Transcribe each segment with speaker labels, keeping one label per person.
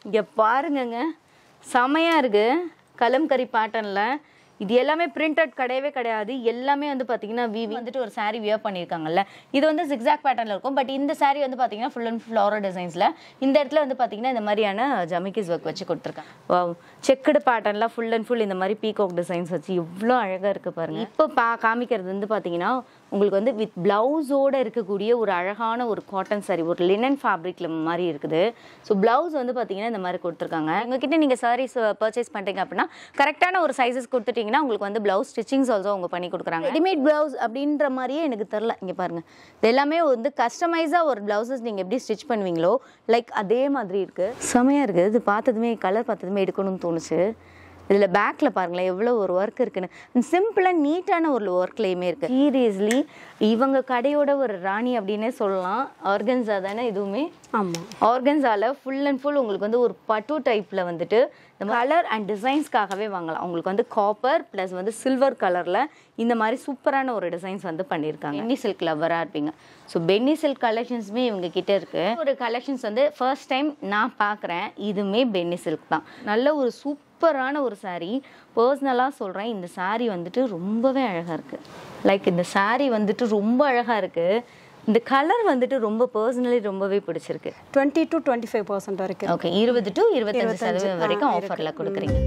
Speaker 1: இங்கே பாருங்கங்க செமையாக இருக்குது கலம்கரி பேட்டர்னில் இது எல்லாமே பிரிண்டட் கிடையவே கிடையாது எல்லாமே வந்து பார்த்தீங்கன்னா விவி வந்துட்டு ஒரு saree வியர் பண்ணியிருக்காங்கல்ல இது வந்து zigzag பேட்டர்னில் இருக்கும் பட் இந்த saree வந்து பார்த்தீங்கன்னா ஃபுல் அண்ட் ஃப்ளோரல் டிசைன்ஸில் இந்த இடத்துல வந்து பார்த்தீங்கன்னா இந்த மாதிரியான ஜமிக்கிஸ் ஒர்க் வச்சு கொடுத்துருக்காங்க வாவ் செக்குடு பேட்டர்னில் ஃபுல் அண்ட் ஃபுல் இந்த மாதிரி பீகாக் டிசைன்ஸ் வச்சு எவ்வளோ அழகாக இருக்குது பாருங்க இப்போ பா காமிக்கிறது வந்து பார்த்தீங்கன்னா உங்களுக்கு வந்து வித் பிளவுஸோட இருக்கக்கூடிய ஒரு அழகான ஒரு காட்டன் saree ஒரு லினன் ஃபேப்ரிக்ல மாதிரி இருக்குது ஸோ பிளவுஸ் வந்து பார்த்தீங்கன்னா இந்த மாதிரி கொடுத்துருக்காங்க உங்ககிட்ட நீங்கள் சாரீஸ் பர்ச்சேஸ் பண்ணுறீங்க அப்படின்னா கரெக்டான ஒரு சைஸஸ் கொடுத்துட்டீங்கன்னா உங்களுக்கு வந்து பிளவுஸ் ஸ்டிச்சிங்ஸ் ஆல்சோ அவங்க பண்ணி கொடுக்குறாங்க ரெடிமேட் பிளவுஸ் அப்படின்ற மாதிரியே எனக்கு தெரில இங்கே பாருங்க இது எல்லாமே வந்து கஸ்டமைஸாக ஒரு பிளவுசஸ் நீங்கள் எப்படி ஸ்டிச் பண்ணுவீங்களோ லைக் அதே மாதிரி இருக்குது செமையாக இருக்குது இது பார்த்ததுமே கலர் பார்த்ததுமே எடுக்கணும்னு தோணுச்சு இதில் பேக்கில் பாருங்களேன் எவ்வளோ ஒரு ஒர்க் இருக்குன்னு சிம்பிளாக நீட்டான ஒரு ஒர்க்லேயுமே இருக்குது சீரியஸ்லி இவங்க கடையோட ஒரு ராணி அப்படின்னே சொல்லலாம் ஆர்கன்ஸா தானே இதுவுமே
Speaker 2: ஆமாம்
Speaker 1: ஆர்கன்ஸால ஃபுல் அண்ட் ஃபுல் உங்களுக்கு வந்து ஒரு பட்டு டைப்பில் வந்துட்டு இந்த கலர் அண்ட் டிசைன்ஸ்க்காகவே வாங்கலாம் உங்களுக்கு வந்து காப்பர் ப்ளஸ் வந்து சில்வர் கலரில் இந்த மாதிரி சூப்பரான ஒரு டிசைன்ஸ் வந்து பண்ணியிருக்காங்க பென்னி சில்க் லவராக இருப்பீங்க ஸோ பென்னி சில்க் கலெக்ஷன்ஸுமே இவங்க கிட்ட இருக்கு ஒரு கலெக்ஷன்ஸ் வந்து ஃபர்ஸ்ட் டைம் நான் பார்க்குறேன் இதுவுமே பென்னி சில்க் தான் நல்ல ஒரு சூப்பரான ஒரு saree பர்சனலாக சொல்கிறேன் இந்த saree வந்துட்டு ரொம்பவே அழகாக இருக்குது லைக் இந்த saree வந்துட்டு ரொம்ப அழகாக இருக்குது இந்த கலர் வந்துட்டு ரொம்ப பர்சனலி ரொம்பவே பிடிச்சிருக்கு
Speaker 2: twenty to twenty five percent வரைக்கும்
Speaker 1: ஓகே இருபது டு இருபத்தஞ்சு சதவீதம் வரைக்கும் ஆஃபர்ல கொடுக்குறீங்க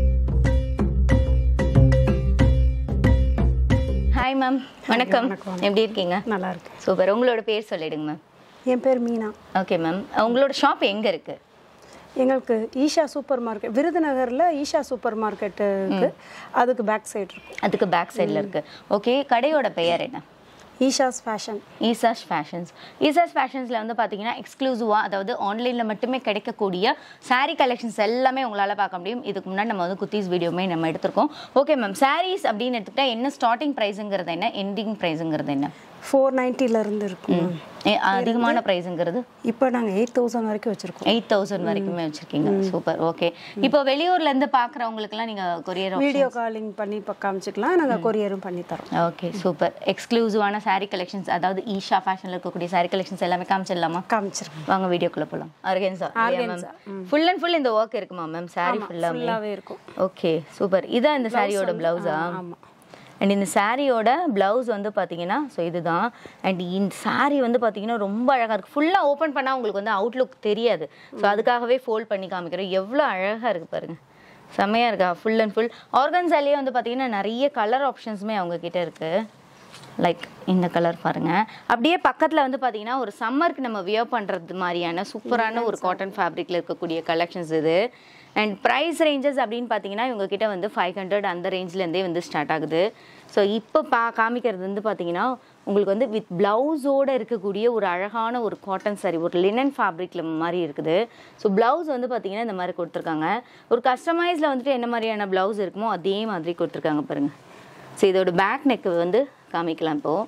Speaker 1: ஹாய் மேம் வணக்கம் எப்படி இருக்கீங்க
Speaker 2: நல்லா இருக்கு
Speaker 1: சூப்பர் உங்களோட பேர் சொல்லிடுங்க மேம்
Speaker 2: என் பேர் மீனா
Speaker 1: ஓகே மேம் உங்களோட ஷாப் எங்க இருக்கு
Speaker 2: எங்களுக்கு ஈஷா சூப்பர் மார்க்கெட் விருதுநகரில் ஈஷா சூப்பர் மார்க்கெட்டுக்கு அதுக்கு பேக் சைடு இருக்கும்
Speaker 1: அதுக்கு பேக் சைடில் இருக்கு ஓகே கடையோட பெயர் என்ன
Speaker 2: ஈஷாஸ் ஃபேஷன்
Speaker 1: ஈசாஸ் ஃபேஷன்ஸ் ஈசாஸ் ஃபேஷன்ஸில் வந்து பார்த்தீங்கன்னா எக்ஸ்க்ளூசிவாக அதாவது ஆன்லைனில் மட்டுமே கிடைக்கக்கூடிய saree கலெக்ஷன்ஸ் எல்லாமே உங்களால் பார்க்க முடியும் இதுக்கு முன்னாடி நம்ம வந்து குத்தீஸ் வீடியோமே நம்ம எடுத்திருக்கோம் ஓகே மேம் sarees அப்படின்னு எடுத்துக்கிட்டா என்ன ஸ்டார்டிங் ப்ரைஸுங்கிறது என்ன எண்டிங் ப்ரைஸுங்கிறது என்ன
Speaker 2: ஃபோர் இருந்து இருக்கும்
Speaker 1: ஏ, அதிகமான ப்ரைஸுங்கிறது
Speaker 2: இப்போ நாங்கள் எயிட் தௌசண்ட் வரைக்கும் வச்சுருக்கோம்
Speaker 1: எயிட் தௌசண்ட் வரைக்குமே வச்சுருக்கீங்க சூப்பர் ஓகே இப்போ வெளியூர்லேருந்து பார்க்குறவங்களுக்குலாம் நீங்கள் கொரியர்
Speaker 2: வீடியோ காலிங் பண்ணி இப்போ காமிச்சிக்கலாம் நாங்கள் கொரியரும் பண்ணி தரோம்
Speaker 1: ஓகே சூப்பர் எக்ஸ்க்ளூசிவான saree கலெக்ஷன்ஸ் அதாவது ஈஷா ஃபேஷனில் இருக்கக்கூடிய saree கலெக்ஷன்ஸ் எல்லாமே காமிச்சிடலாமா
Speaker 2: காமிச்சிருக்கோம்
Speaker 1: வாங்க வீடியோக்குள்ள போலாம் organza organza full and full இந்த ஒர்க் இருக்குமா மேம் saree ஃபுல்லாமே
Speaker 2: ஃபுல்லாகவே இருக்கும்
Speaker 1: ஓகே சூப்பர் இதான் இந்த சாரியோட பிளவுஸா
Speaker 2: ஆமாம்
Speaker 1: அண்ட் இந்த சாரியோட பிளவுஸ் வந்து பார்த்தீங்கன்னா ஸோ இதுதான் அண்ட் இந்த saree வந்து பார்த்தீங்கன்னா ரொம்ப அழகாக இருக்குது ஃபுல்லாக ஓப்பன் பண்ணால் உங்களுக்கு வந்து அவுட்லுக் தெரியாது ஸோ அதுக்காகவே ஃபோல்ட் பண்ணி காமிக்கிறோம் எவ்வளோ அழகாக இருக்குது பாருங்க செம்மையாக இருக்கா ஃபுல் அண்ட் ஃபுல் ஆர்கன்ஸாலேயே வந்து பார்த்தீங்கன்னா நிறைய கலர் ஆப்ஷன்ஸுமே அவங்க கிட்ட இருக்குது லைக் இந்த கலர் பாருங்க அப்படியே பக்கத்தில் வந்து பார்த்தீங்கன்னா ஒரு சம்மருக்கு நம்ம வியர் பண்ணுறது மாதிரியான சூப்பரான ஒரு காட்டன் ஃபேப்ரிக்கில் இருக்கக்கூடிய கலெக்ஷன்ஸ் இது அண்ட் ப்ரைஸ் ரேஞ்சஸ் அப்படின்னு பார்த்தீங்கன்னா இவங்க கிட்ட வந்து ஃபைவ் ஹண்ட்ரட் அந்த ரேஞ்ச்லேருந்தே வந்து ஸ்டார்ட் ஆகுது ஸோ இப்போ பா காமிக்கிறது வந்து பார்த்தீங்கன்னா உங்களுக்கு வந்து வித் பிளவுஸோட இருக்கக்கூடிய ஒரு அழகான ஒரு காட்டன் saree ஒரு லினன் ஃபேப்ரிக்ல மாதிரி இருக்குது ஸோ பிளவுஸ் வந்து பார்த்தீங்கன்னா இந்த மாதிரி கொடுத்துருக்காங்க ஒரு கஸ்டமைஸில் வந்துட்டு என்ன மாதிரியான பிளவுஸ் இருக்குமோ அதே மாதிரி கொடுத்துருக்காங்க பாருங்க ஸோ இதோட பேக் நெக் வந்து காமிக்கலாம் இப்போது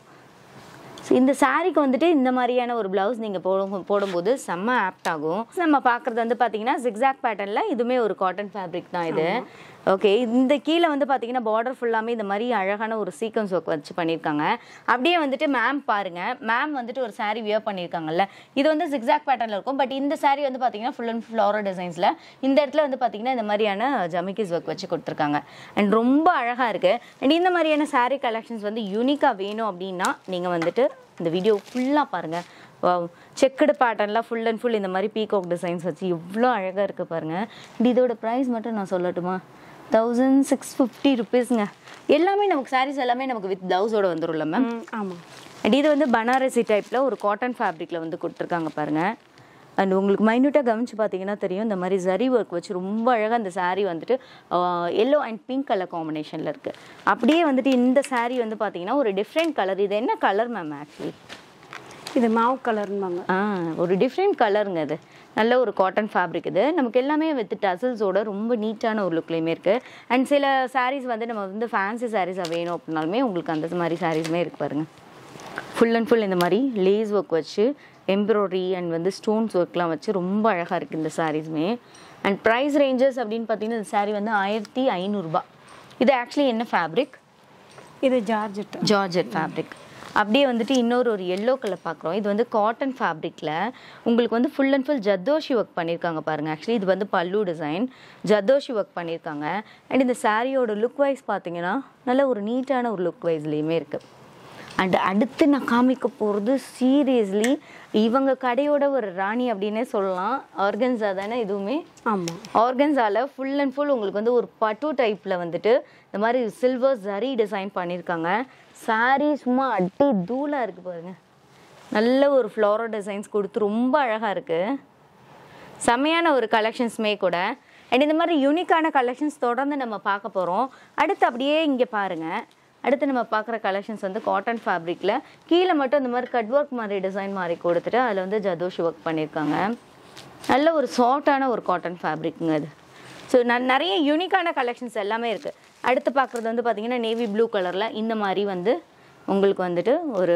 Speaker 1: ஸோ இந்த சாரீக்கு வந்துட்டு இந்த மாதிரியான ஒரு ப்ளவுஸ் நீங்கள் போடும் போடும்போது செம்ம ஆப்ட் ஆகும் நம்ம பார்க்குறது வந்து பார்த்தீங்கன்னா zigzag பேட்டர்னில் இதுவுமே ஒரு காட்டன் ஃபேப்ரிக் தான் இது ஓகே இந்த கீழே வந்து பார்த்தீங்கன்னா பார்டர் ஃபுல்லாமே இந்த மாதிரி அழகான ஒரு சீக்வன்ஸ் ஒர்க் வச்சு பண்ணியிருக்காங்க அப்படியே வந்துட்டு மேம் பாருங்க மேம் வந்துட்டு ஒரு saree வியர் பண்ணியிருக்காங்கல்ல இது வந்து zigzag பேட்டர்னில் இருக்கும் பட் இந்த saree வந்து பார்த்தீங்கன்னா ஃபுல் அண்ட் ஃப்ளோரல் டிசைன்ஸில் இந்த இடத்துல வந்து பார்த்தீங்கன்னா இந்த மாதிரியான ஜமிக்கிஸ் ஒர்க் வச்சு கொடுத்துருக்காங்க அண்ட் ரொம்ப அழகாக இருக்குது அண்ட் இந்த மாதிரியான saree கலெக்ஷன்ஸ் வந்து யூனிக்காக வேணும் அப்படின்னா நீங்கள் வந்துட்டு இந்த வீடியோ ஃபுல்லாக பாருங்கள் வாவ் செக்குடு பேட்டர்னில் ஃபுல் அண்ட் ஃபுல் இந்த மாதிரி பீகாக் டிசைன்ஸ் வச்சு எவ்வளோ அழகாக இருக்குது பாருங்கள் அண்ட் இதோட ப்ரைஸ் மட்டும் நான் சொல்லட்டுமா தௌசண்ட் சிக்ஸ் ஃபிஃப்டி ருபீஸ்ங்க எல்லாமே நமக்கு sarees எல்லாமே நமக்கு வித் ப்ளவுஸோட வந்துரும்ல மேம்
Speaker 2: ஆமாம்
Speaker 1: அண்ட் இது வந்து பனாரசி டைப்பில் ஒரு காட்டன் ஃபேப்ரிக்கில் வந்து கொடுத்துருக்காங்க பாருங்கள் அண்ட் உங்களுக்கு மைன்யூட்டாக கவனிச்சு பார்த்தீங்கன்னா தெரியும் இந்த மாதிரி ஜரி ஒர்க் வச்சு ரொம்ப அழகாக இந்த saree வந்துட்டு எல்லோ அண்ட் பிங்க் கலர் காம்பினேஷனில் இருக்குது அப்படியே வந்துட்டு இந்த saree வந்து பார்த்தீங்கன்னா ஒரு டிஃப்ரெண்ட் கலர் இது என்ன கலர் மேம் ஆக்சுவலி
Speaker 2: இது மாவு கலர்னுவாங்க
Speaker 1: ஆ ஒரு டிஃப்ரெண்ட் கலருங்க அது நல்ல ஒரு காட்டன் ஃபேப்ரிக் இது நமக்கு எல்லாமே வித் டசல்ஸோட ரொம்ப நீட்டான ஒரு லுக்லேயுமே இருக்குது அண்ட் சில sarees வந்து நம்ம வந்து ஃபேன்சி சாரீஸாக வேணும் அப்படின்னாலுமே உங்களுக்கு அந்த மாதிரி சாரீஸுமே இருக்கு பாருங்க ஃபுல் அண்ட் ஃபுல் இந்த மாதிரி லேஸ் ஒர்க் வச்சு எம்ப்ராய்டரி அண்ட் வந்து ஸ்டோன்ஸ் ஒர்க்லாம் வச்சு ரொம்ப அழகாக இருக்குது இந்த சாரீஸுமே அண்ட் ப்ரைஸ் ரேஞ்சஸ் அப்படின்னு பார்த்தீங்கன்னா இந்த saree வந்து ஆயிரத்தி ஐநூறுரூபா இது ஆக்சுவலி என்ன ஃபேப்ரிக்
Speaker 2: இது ஜார்ஜெட்
Speaker 1: ஜார்ஜெட் ஃபேப்ரிக் அப்படியே வந்துட்டு இன்னொரு ஒரு எல்லோ கலர் பார்க்குறோம் இது வந்து காட்டன் ஃபேப்ரிக்கில் உங்களுக்கு வந்து ஃபுல் அண்ட் ஃபுல் ஜத்தோஷி ஒர்க் பண்ணியிருக்காங்க பாருங்கள் ஆக்சுவலி இது வந்து பல்லு டிசைன் ஜத்தோஷி ஒர்க் பண்ணியிருக்காங்க அண்ட் இந்த சாரியோட லுக் வைஸ் பார்த்தீங்கன்னா நல்ல ஒரு நீட்டான ஒரு லுக் வைஸ்லேயுமே இருக்குது அண்ட் அடுத்து நான் காமிக்க போகிறது சீரியஸ்லி இவங்க கடையோட ஒரு ராணி அப்படின்னே சொல்லலாம் ஆர்கன்ஸா தானே இதுவுமே
Speaker 2: ஆமாம்
Speaker 1: ஆர்கன்ஸால ஃபுல் அண்ட் ஃபுல் உங்களுக்கு வந்து ஒரு பட்டு டைப்பில் வந்துட்டு இந்த மாதிரி சில்வர் ஜரி டிசைன் பண்ணியிருக்காங்க saree சும்மா அட்டி தூளாக இருக்குது பாருங்க நல்ல ஒரு ஃப்ளோரல் டிசைன்ஸ் கொடுத்து ரொம்ப அழகாக இருக்குது செம்மையான ஒரு கலெக்ஷன்ஸுமே கூட அண்ட் இந்த மாதிரி யூனிக்கான கலெக்ஷன்ஸ் தொடர்ந்து நம்ம பார்க்க போகிறோம் அடுத்து அப்படியே இங்கே பாருங்கள் அடுத்து நம்ம பார்க்குற கலெக்ஷன்ஸ் வந்து காட்டன் ஃபேப்ரிக்கில் கீழே மட்டும் இந்த மாதிரி கட் ஒர்க் மாதிரி டிசைன் மாதிரி கொடுத்துட்டு அதில் வந்து ஜதோஷி ஒர்க் பண்ணியிருக்காங்க நல்ல ஒரு சாஃப்டான ஒரு காட்டன் ஃபேப்ரிக்குங்க அது ஸோ நான் நிறைய யூனிக்கான கலெக்ஷன்ஸ் எல்லாமே இருக்குது அடுத்து பார்க்குறது வந்து பார்த்தீங்கன்னா நேவி ப்ளூ கலரில் இந்த மாதிரி வந்து உங்களுக்கு வந்துட்டு ஒரு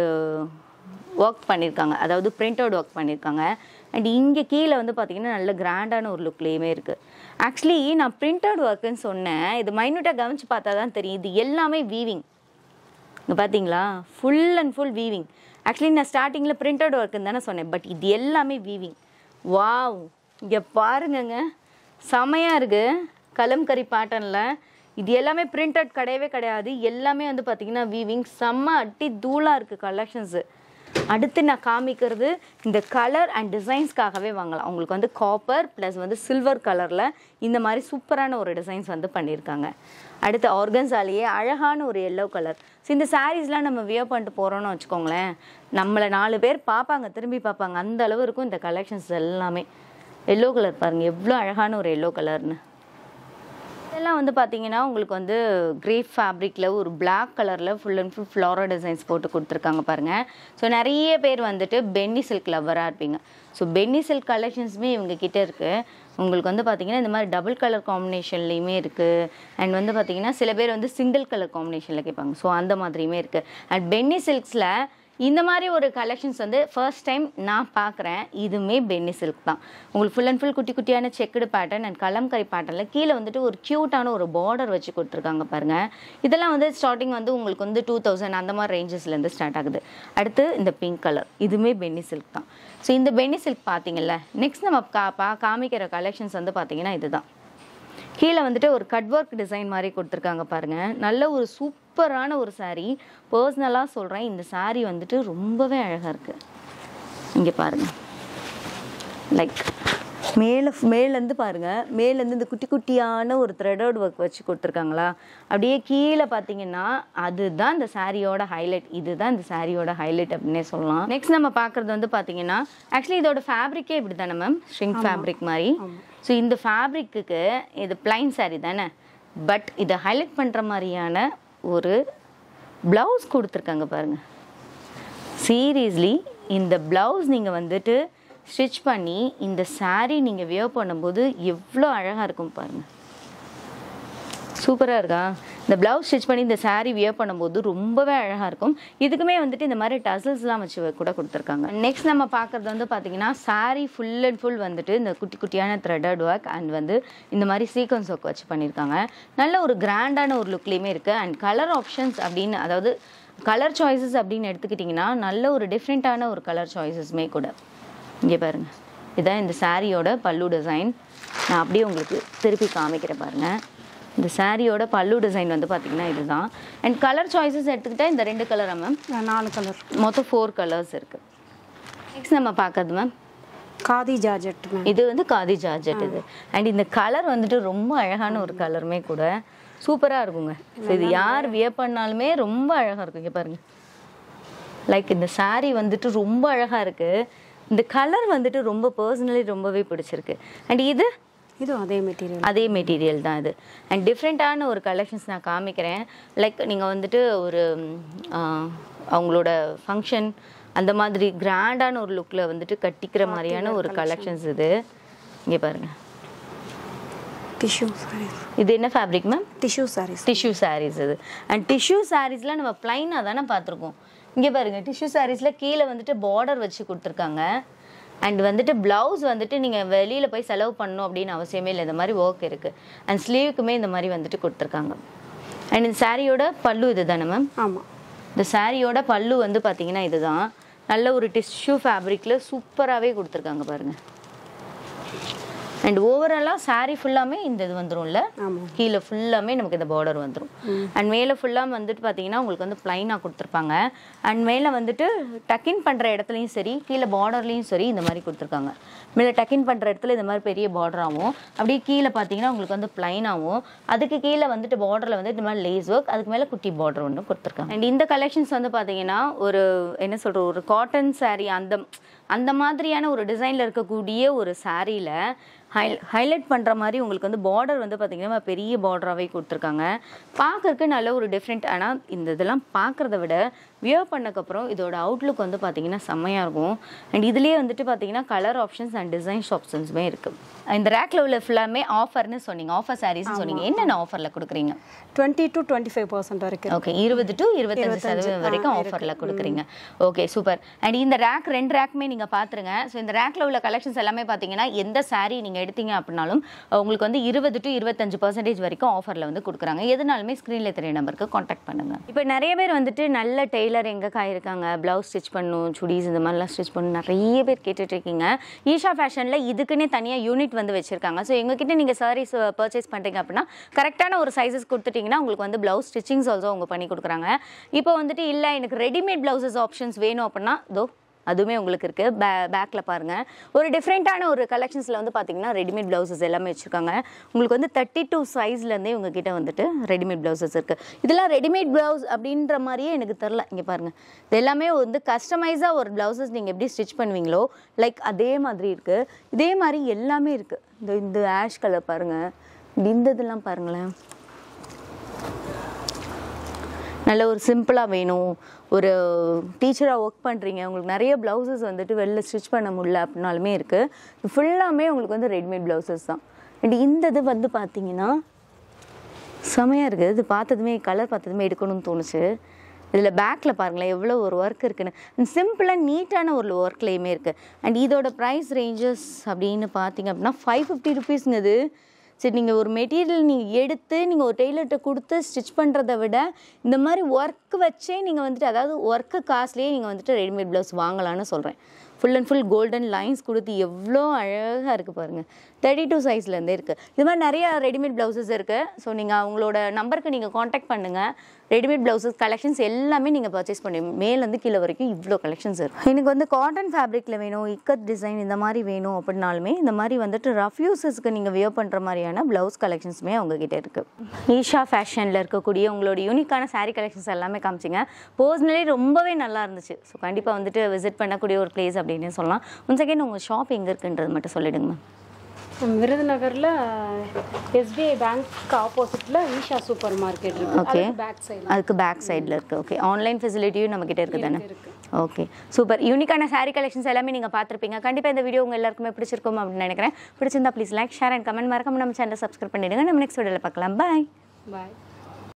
Speaker 1: ஒர்க் பண்ணியிருக்காங்க அதாவது பிரிண்ட் அவுட் ஒர்க் பண்ணியிருக்காங்க அண்ட் இங்கே கீழே வந்து பார்த்தீங்கன்னா நல்ல கிராண்டான ஒரு லுக்லேயுமே இருக்குது ஆக்சுவலி நான் பிரிண்ட் அவுட் ஒர்க்குன்னு சொன்னேன் இது மைன்யூட்டாக கவனிச்சு பார்த்தா தான் தெரியும் இது எல்லாமே வீவிங் இங்கே பார்த்தீங்களா full and full weaving actually நான் ஸ்டார்டிங்கில் பிரிண்ட் அவுட் ஒர்க்குன்னு தானே சொன்னேன் பட் இது எல்லாமே வீவிங் வாவ் இங்கே பாருங்கங்க செமையாக இருக்குது கலம்கரி பேட்டர்னில் இது எல்லாமே பிரிண்ட் அவுட் கிடையவே கிடையாது எல்லாமே வந்து பார்த்தீங்கன்னா வீவிங் செம்ம அட்டி தூளாக இருக்குது கலெக்ஷன்ஸு அடுத்து நான் காமிக்கிறது இந்த கலர் அண்ட் டிசைன்ஸ்க்காகவே வாங்கலாம் உங்களுக்கு வந்து காப்பர் ப்ளஸ் வந்து சில்வர் கலரில் இந்த மாதிரி சூப்பரான ஒரு டிசைன்ஸ் வந்து பண்ணியிருக்காங்க அடுத்து ஆர்கன்ஸாலேயே அழகான ஒரு எல்லோ கலர் ஸோ இந்த சாரீஸ்லாம் நம்ம வியர் பண்ணிட்டு போகிறோம்னு வச்சுக்கோங்களேன் நம்மளை நாலு பேர் பார்ப்பாங்க திரும்பி பார்ப்பாங்க அந்த அளவு இருக்கும் இந்த கலெக்ஷன்ஸ் எல்லாமே எல்லோ கலர் பாருங்கள் எவ்வளோ அழகான ஒரு எல்லோ கலர்னு இதெல்லாம் வந்து பார்த்தீங்கன்னா உங்களுக்கு வந்து கிரேப் ஃபேப்ரிக்கில் ஒரு Black கலரில் full and full flora designs போட்டு கொடுத்துருக்காங்க பாருங்கள் ஸோ நிறைய பேர் வந்துட்டு பென்னி சில்க் லவ்வராக இருப்பீங்க ஸோ பென்னி சில்க் கலெக்ஷன்ஸுமே இவங்க கிட்ட இருக்குது உங்களுக்கு வந்து பார்த்தீங்கன்னா இந்த மாதிரி டபுள் கலர் காம்பினேஷன்லேயுமே இருக்குது அண்ட் வந்து பார்த்தீங்கன்னா சில பேர் வந்து சிங்கிள் கலர் காம்பினேஷனில் கேட்பாங்க ஸோ அந்த மாதிரியுமே இருக்குது அண்ட் பென்னி சில்க்ஸில் இந்த மாதிரி ஒரு கலெக்ஷன்ஸ் வந்து ஃபர்ஸ்ட் டைம் நான் பார்க்குறேன் இதுவுமே பென்னி சில்க் தான் உங்களுக்கு ஃபுல் அண்ட் ஃபுல் குட்டி குட்டியான செக்குடு பேட்டர்ன் அண்ட் கலம்கரி பேட்டர்னில் கீழே வந்துட்டு ஒரு க்யூட்டான ஒரு பார்டர் வச்சு கொடுத்துருக்காங்க பாருங்கள் இதெல்லாம் வந்து ஸ்டார்டிங் வந்து உங்களுக்கு வந்து டூ தௌசண்ட் அந்த மாதிரி ரேஞ்சஸ்லேருந்து ஸ்டார்ட் ஆகுது அடுத்து இந்த பிங்க் கலர் இதுவுமே பென்னி சில்க் தான் ஸோ இந்த பென்னி சில்க் பார்த்தீங்கல்ல நெக்ஸ்ட் நம்ம கா பா காமிக்கிற கலெக்ஷன்ஸ் வந்து பார்த்தீங்கன்னா இதுதான் கீழே வந்துட்டு ஒரு கட் ஒர்க் டிசைன் மாதிரி கொடுத்துருக்காங்க பாருங்க நல்ல ஒரு சூப்பரான ஒரு saree பர்சனலாக சொல்கிறேன் இந்த saree வந்துட்டு ரொம்பவே அழகாக இருக்குது இங்கே பாருங்க லைக் மேலே மேலேருந்து பாருங்க மேலேருந்து இந்த குட்டி குட்டியான ஒரு த்ரெடட் ஒர்க் வச்சு கொடுத்துருக்காங்களா அப்படியே கீழே பார்த்தீங்கன்னா அதுதான் இந்த சாரியோட ஹைலைட் இதுதான் இந்த சாரியோட ஹைலைட் அப்படின்னே சொல்லலாம் நெக்ஸ்ட் நம்ம பார்க்குறது வந்து பார்த்தீங்கன்னா ஆக்சுவலி இதோட ஃபேப்ரிக்கே இப்படி தானே மேம் ஷ்ரிங்க் ஃபேப்ரிக் மாதிரி ஸோ இந்த ஃபேப்ரிக்கு இது பிளைன் saree தானே பட் இதை ஹைலைட் பண்ணுற மாதிரியான ஒரு ப்ளவுஸ் கொடுத்துருக்காங்க பாருங்க சீரியஸ்லி இந்த ப்ளவுஸ் நீங்கள் வந்துட்டு ஸ்டிச் பண்ணி இந்த saree நீங்கள் வியர் பண்ணும்போது எவ்வளோ அழகாக இருக்கும் பாருங்கள் சூப்பராக இருக்கா இந்த ப்ளவுஸ் ஸ்டிச் பண்ணி இந்த saree வியர் பண்ணும்போது ரொம்பவே அழகாக இருக்கும் இதுக்குமே வந்துட்டு இந்த மாதிரி டசல்ஸ்லாம் வச்சு கூட கொடுத்துருக்காங்க நெக்ஸ்ட் நம்ம பார்க்குறது வந்து பார்த்தீங்கன்னா saree ஃபுல் அண்ட் ஃபுல் வந்துட்டு இந்த குட்டி குட்டியான த்ரெடட் ஒர்க் அண்ட் வந்து இந்த மாதிரி சீக்வன்ஸ் ஒர்க் வச்சு பண்ணியிருக்காங்க நல்ல ஒரு கிராண்டான ஒரு லுக்லேயுமே இருக்குது அண்ட் கலர் ஆப்ஷன்ஸ் அப்படின்னு அதாவது கலர் சாய்ஸஸ் அப்படின்னு எடுத்துக்கிட்டிங்கன்னா நல்ல ஒரு டிஃப்ரெண்ட்டான ஒரு கலர் சாய்ஸஸ்மே கூட இங்கே பாருங்க இதான் இந்த சாரியோட பல்லு டிசைன் நான் அப்படியே உங்களுக்கு திருப்பி காமிக்கிறேன் பாருங்க இந்த சாரியோட பல்லு டிசைன் வந்து பார்த்தீங்கன்னா இதுதான் அண்ட் கலர் சாய்ஸஸ் எடுத்துக்கிட்டா இந்த ரெண்டு கலரா மேம்
Speaker 2: நாலு கலர்
Speaker 1: மொத்தம் ஃபோர் கலர்ஸ் இருக்கு நெக்ஸ்ட் நம்ம பார்க்கறது மேம்
Speaker 2: காதி ஜார்ஜெட் மேம்
Speaker 1: இது வந்து காதி ஜார்ஜெட் இது அண்ட் இந்த கலர் வந்துட்டு ரொம்ப அழகான ஒரு கலருமே கூட சூப்பராக இருக்குங்க So இது யார் வியர் பண்ணாலுமே ரொம்ப அழகாக இருக்கும் இங்கே பாருங்க லைக் இந்த saree வந்துட்டு ரொம்ப அழகாக இருக்கு இந்த கலர் வந்துட்டு ரொம்ப பர்சனலி ரொம்பவே பிடிச்சிருக்கு அண்ட் இது
Speaker 2: இதுவும் அதே மெட்டீரியல்
Speaker 1: அதே மெட்டீரியல் தான் இது அண்ட் டிஃப்ரெண்ட்டான ஒரு கலெக்ஷன்ஸ் நான் காமிக்கிறேன் லைக் நீங்கள் வந்துட்டு ஒரு ம், ஆ, அவங்களோட ஃபங்க்ஷன் அந்த மாதிரி கிராண்டான ஒரு லுக்கில் வந்துட்டு கட்டிக்கிற மாதிரியான ஒரு கலெக்ஷன்ஸ் இது இங்கே பாருங்க
Speaker 2: டிஷ்யூ சாரீஸ்
Speaker 1: இது என்ன fabric ma'am
Speaker 2: tissue sarees
Speaker 1: tissue sarees இது அண்ட் டிஷ்யூ சாரீஸ்லாம் நம்ம ப்ளைனாக தானே பார்த்துருக்கோம் இங்கே பாருங்க டிஷ்யூ சாரீஸில் கீழே வந்துட்டு பார்டர் வச்சு கொடுத்துருக்காங்க அண்ட் வந்துட்டு ப்ளவுஸ் வந்துட்டு நீங்கள் வெளியில் போய் செலவு பண்ணணும் அப்படின்னு அவசியமே இல்லை இந்த மாதிரி ஒர்க் இருக்குது அண்ட் ஸ்லீவுக்குமே இந்த மாதிரி வந்துட்டு கொடுத்துருக்காங்க அண்ட் இந்த சாரியோட பல்லு இது தானே மேம்
Speaker 2: ஆமாம்
Speaker 1: இந்த சாரியோட பல்லு வந்து பார்த்தீங்கன்னா இதுதான் நல்ல ஒரு டிஷ்யூ ஃபேப்ரிக்கில் சூப்பராகவே கொடுத்துருக்காங்க பாருங்கள் அண்ட் ஓவராலாக saree ஃபுல்லாமே இந்த இது வந்துரும்ல
Speaker 2: ஆமாம்
Speaker 1: கீழே ஃபுல்லாமே நமக்கு இந்த பார்டர் வந்துடும் அண்ட் மேலே ஃபுல்லாக வந்துட்டு பார்த்தீங்கன்னா உங்களுக்கு வந்து ப்ளைனாக கொடுத்துருப்பாங்க அண்ட் மேலே வந்துட்டு டக்கின் பண்ணுற இடத்துலையும் சரி கீழே பார்டர்லேயும் சரி இந்த மாதிரி கொடுத்துருக்காங்க மேலே டக்கின் பண்ணுற இடத்துல இந்த மாதிரி பெரிய பார்டராகவும் அப்படியே கீழே பார்த்தீங்கன்னா உங்களுக்கு வந்து ப்ளைனாகவும் அதுக்கு கீழே வந்துட்டு பார்டரில் வந்து இந்த மாதிரி லேஸ் ஒர்க் அதுக்கு மேலே குட்டி பார்டர் ஒன்று கொடுத்துருக்காங்க அண்ட் இந்த கலெக்ஷன்ஸ் வந்து பார்த்தீங்கன்னா ஒரு என்ன சொல்கிற ஒரு காட்டன் saree அந்த அந்த மாதிரியான ஒரு டிசைனில் இருக்கக்கூடிய ஒரு சாரியில் ஹை ஹைலைட் பண்ணுற மாதிரி உங்களுக்கு வந்து பார்டர் வந்து பார்த்தீங்கன்னா பெரிய பார்டராகவே கொடுத்துருக்காங்க பார்க்கறதுக்கு நல்ல ஒரு டிஃப்ரெண்ட் ஆனால் இந்த இதெல்லாம் பார்க்குறத விட வியர் பண்ணக்கப்புறம் இதோட அவுட்லுக் வந்து பார்த்தீங்கன்னா செம்மையாக இருக்கும் அண்ட் இதுலேயே வந்துட்டு பார்த்தீங்கன்னா கலர் ஆப்ஷன்ஸ் அண்ட் டிசைன்ஸ் ஆப்ஷன்ஸுமே இருக்குது இந்த ரேக்கில் உள்ள ஃபுல்லாமே ஆஃபர்னு சொன்னீங்க ஆஃபர் சாரீஸ்னு சொன்னீங்க என்னென்ன ஆஃபரில் கொடுக்குறீங்க
Speaker 2: twenty to twenty five percent வரைக்கும்
Speaker 1: ஓகே இருபது டு இருபத்தஞ்சு சதவீதம் வரைக்கும் ஆஃபரில் கொடுக்குறீங்க ஓகே சூப்பர் அண்ட் இந்த ரேக் ரெண்டு ரேக்குமே நீங்கள் பார்த்துருங்க ஸோ இந்த ரேக்கில் உள்ள கலெக்ஷன்ஸ் எல்லாமே பார்த்தீங்கன்னா எந்த saree நீங்கள் எடுத்தீங்க அப்படின்னாலும் அஹ், உங்களுக்கு வந்து இருபது டு இருபத்தஞ்சு பர்சன்டேஜ் வரைக்கும் ஆஃபரில் வந்து கொடுக்குறாங்க எதுனாலுமே ஸ்க்ரீனில் தெரிய நம்பருக்கு காண்டாக்ட் பண்ணுங்க இப்போ நிறைய பேர் வந்துட்டு நல்ல டெய்லர் எங்கக்கா இருக்காங்க ப்ளவுஸ் ஸ்டிச் பண்ணும் சுடிஸ் இந்த மாதிரிலாம் ஸ்டிச் பண்ணணும் நிறைய பேர் கேட்டுட்டு இருக்கீங்க ஈஷா ஃபேஷனில் இதுக்குன்னே தனியாக யூனிட் வந்து வச்சிருக்காங்க ஸோ எங்ககிட்ட நீங்கள் சாரீஸ் பர்ச்சேஸ் பண்ணுறீங்க அப்படின்னா கரெக்டான ஒரு சைஸஸ் கொடுத்துட்டீங்கன்னா உங்களுக்கு வந்து ப்ளவுஸ் ஸ்டிச்சிங்ஸ் ஆல்சோ அவங்க பண்ணி கொடுக்குறாங்க இப்போ வந்துட்டு இல்லை எனக்கு ரெடிமேட் ப்ளவுசஸ் ஆப்ஷன்ஸ் வேணும் அப்படின்னா தோ அதுவுமே உங்களுக்கு இருக்குது பே பேக்கில் பாருங்கள் ஒரு டிஃப்ரெண்ட்டான ஒரு கலெக்ஷன்ஸில் வந்து பார்த்தீங்கன்னா ரெடிமேட் ப்ளவுசஸ் எல்லாமே வச்சுருக்காங்க உங்களுக்கு வந்து தேர்ட்டி டூ சைஸ்லேருந்தே உங்ககிட்ட வந்துட்டு ரெடிமேட் ப்ளவுசஸ் இருக்குது இதெல்லாம் ரெடிமேட் ப்ளவுஸ் அப்படின்ற மாதிரியே எனக்கு தெரில இங்கே பாருங்கள் இது எல்லாமே வந்து கஸ்டமைஸாக ஒரு ப்ளவுசஸ் நீங்கள் எப்படி ஸ்டிச் பண்ணுவீங்களோ லைக் அதே மாதிரி இருக்குது இதே மாதிரி எல்லாமே இருக்குது இந்த இந்த ஆஷ் கலர் பாருங்கள் இந்த இதெல்லாம் பாருங்களேன் நல்ல ஒரு சிம்பிளாக வேணும் ஒரு டீச்சராக ஒர்க் பண்ணுறீங்க உங்களுக்கு நிறைய ப்ளவுசஸ் வந்துட்டு வெளில ஸ்டிச் பண்ண முடியல அப்படின்னாலுமே இருக்குது ஃபுல்லாமே உங்களுக்கு வந்து ரெடிமேட் ப்ளவுசஸ் தான் அண்ட் இந்த இது வந்து பார்த்தீங்கன்னா செமையாக இருக்குது இது பார்த்ததுமே கலர் பார்த்ததுமே எடுக்கணும்னு தோணுச்சு இதில் பேக்கில் பாருங்களேன் எவ்வளோ ஒரு ஒர்க் இருக்குன்னு சிம்பிளாக நீட்டான ஒரு ஒர்க்லேயுமே இருக்குது அண்ட் இதோட ப்ரைஸ் ரேஞ்சஸ் அப்படின்னு பார்த்தீங்க அப்படின்னா ஃபைவ் ஃபிஃப்டி ருபீஸுங்க இது சரி நீங்கள் ஒரு மெட்டீரியல் நீங்கள் எடுத்து நீங்கள் ஒரு டெய்லர்கிட்ட கொடுத்து ஸ்டிச் பண்ணுறத விட இந்த மாதிரி ஒர்க் வச்சே நீங்கள் வந்துட்டு அதாவது ஒர்க்கு காசுலேயே நீங்கள் வந்துட்டு ரெடிமேட் ப்ளவுஸ் வாங்கலாம்னு சொல்கிறேன் full and full golden lines கொடுத்து எவ்வளோ அழகாக இருக்குது பாருங்கள் தேர்ட்டி டூ சைஸ்லேருந்தே இருக்குது இது மாதிரி நிறைய ரெடிமேட் ப்ளவுசஸ் இருக்குது ஸோ நீங்கள் அவங்களோட நம்பருக்கு நீங்கள் காண்டாக்ட் பண்ணுங்கள் ரெடிமேட் ப்ளவுசஸ் கலெக்ஷன்ஸ் எல்லாமே நீங்கள் பர்ச்சேஸ் பண்ணி மேலேருந்து கீழே வரைக்கும் இவ்வளோ கலெக்ஷன்ஸ் இருக்குது எனக்கு வந்து காட்டன் ஃபேப்ரிக்கில் வேணும் இக்கத் டிசைன் இந்த மாதிரி வேணும் அப்படின்னாலுமே இந்த மாதிரி வந்துட்டு ரஃப் யூசஸ்க்கு நீங்கள் வியர் பண்ணுற மாதிரியான ப்ளவுஸ் கலெக்ஷன்ஸுமே அவங்கக்கிட்ட இருக்குது ஈஷா ஃபேஷனில் இருக்கக்கூடிய உங்களோட யூனிக்கான saree கலெக்ஷன்ஸ் எல்லாமே காமிச்சிங்க பர்சனலி ரொம்பவே நல்லா இருந்துச்சு ஸோ கண்டிப்பாக வந்துட்டு விசிட் பண்ணக்கூடிய ஒரு பிளேஸ் அப்படின்னு சொல்லலாம் ஒன் செகண்ட் உங்கள் ஷாப் எங்கே இருக்குன்றது மட்டும் சொல்லிடுங்க மேம்
Speaker 2: விருதுநகர்ல எஸ்பிஐ பேங்க் ஆப்போசிட்ல ஈஷா சூப்பர் மார்க்கெட் இருக்கு
Speaker 1: ஓகே
Speaker 2: அதுக்கு பேக் சைடு
Speaker 1: அதுக்கு பேக் சைடில் இருக்குது ஓகே ஆன்லைன் ஃபெசிலிட்டியும் நம்மக்கிட்ட இருக்குது தானே ஓகே சூப்பர் யூனிக்கான saree கலெக்ஷன்ஸ் எல்லாமே நீங்கள் பார்த்துருப்பீங்க கண்டிப்பாக இந்த வீடியோ உங்கள் எல்லாருக்குமே பிடிச்சிருக்கும் அப்படின்னு நினைக்கிறேன் பிடிச்சிருந்தா please like share and comment மறக்காம நம்ம சேனலை சப்ஸ்கிரைப் பண்ணிடுங்க நம்ம நெக்ஸ்ட் வீடியோவில் பார்க்கலாம் பாய்
Speaker 2: பாய்